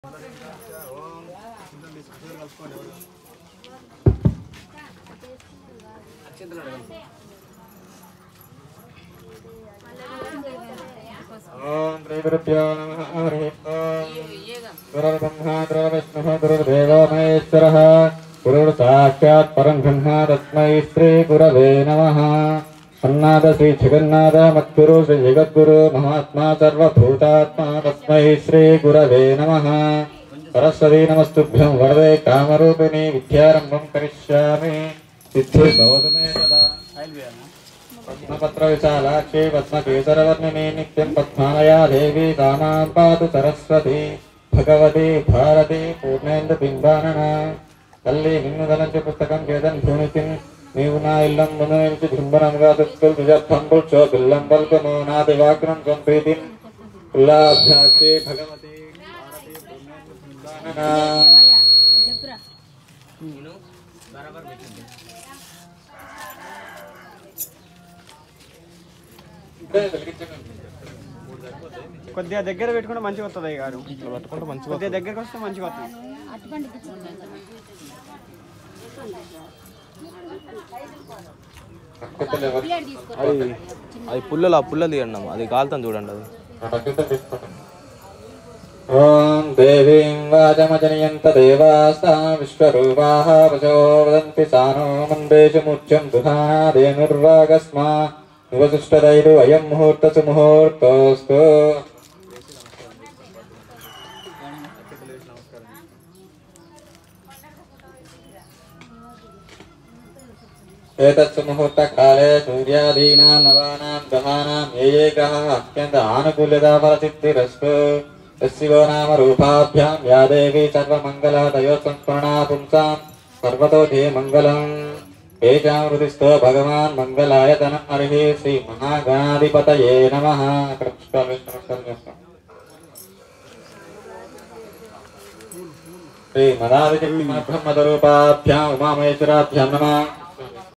ఓం శ్రీ గురుభ్యో నమః హరి ఓం గురుర్బ్రహ్మా గురుర్విష్ణుః గురుర్దేవో మహేశ్వరः గురుర్ సాక్షాత్ పరం బ్రహ్మ తస్మై శ్రీ గురవే నమః అన్నాద శ్రీ జగన్నాథ మద్గురు శ్రీ జగద్గురు మహాత్మా సర్వభూతాత్మా తస్మై శ్రీ గురవే నమః సరస్వతీ నమస్తుభ్యం వరదే కామరూపిణి విద్యారంభం కరిష్యామి సిద్ధి భవతు మే సదా పద్మపత్ర విశాలాక్షి పద్మకేసరవర్ణిని నిత్యం పద్మాలయా దేవి దామాం పాతు సరస్వతి భగవతి భారతి పూర్ణేంద్ర బింబానన తల్లి నిన్ను తలంచి పుస్తకం చేదన్ భూమికి నీవు నా ఇల్లం ముందు నిలిచి బృంభనంగా దుస్తులు నిజత్వం పురుషో బిల్లం పల్కము నా దివాగ్రం సంప్రీతి కుల్లాభ్యాక్షి భగవతి భారతి పూర్ణేంద్ర బింబానన ఇప్పుడే వెలిగించండి కొద్దిగా దగ్గర పెట్టుకుంటే మంచిగా వస్తుంది గారు పట్టుకుంటే మంచిగా కొద్దిగా దగ్గరకు వస్తే మంచిగా వస్తుంది పట్టుకోలేదు ఎవరు? అది అది పుల్లలు ఆ పుల్లలు తీయండి అమ్మ అది కాలుతాను చూడండి అది ఓం దేవీం వాచమజనయంత దేవాస్తా విశ్వరూపాः వశో వదంతి సానో మందేషు ముచ్యం దుహాదేనుర్వాగస్మా నివసిష్టదైరు అయం ముహూర్తసు ముహూర్తోస్తు एतत्सु मुहूर्तकाले सूर्यादीनां नवानां ग्रहाणां ये ये ग्रहाः अत्यन्त आनुकूल्यताफलसिद्धिरस्तु तस्यो नाम रूपाभ्यां या देवी सर्वमङ्गलदयो संस्मरणा पुंसां सर्वतो धे मङ्गलम् तेषां हृदिस्थो भगवान् मङ्गलायतन हरिः श्रीमहागणाधिपतये नमः श्रीमदादिशक्तिमब्रह्मदरूपाभ्याम् उमामहेश्वराभ्यां नमः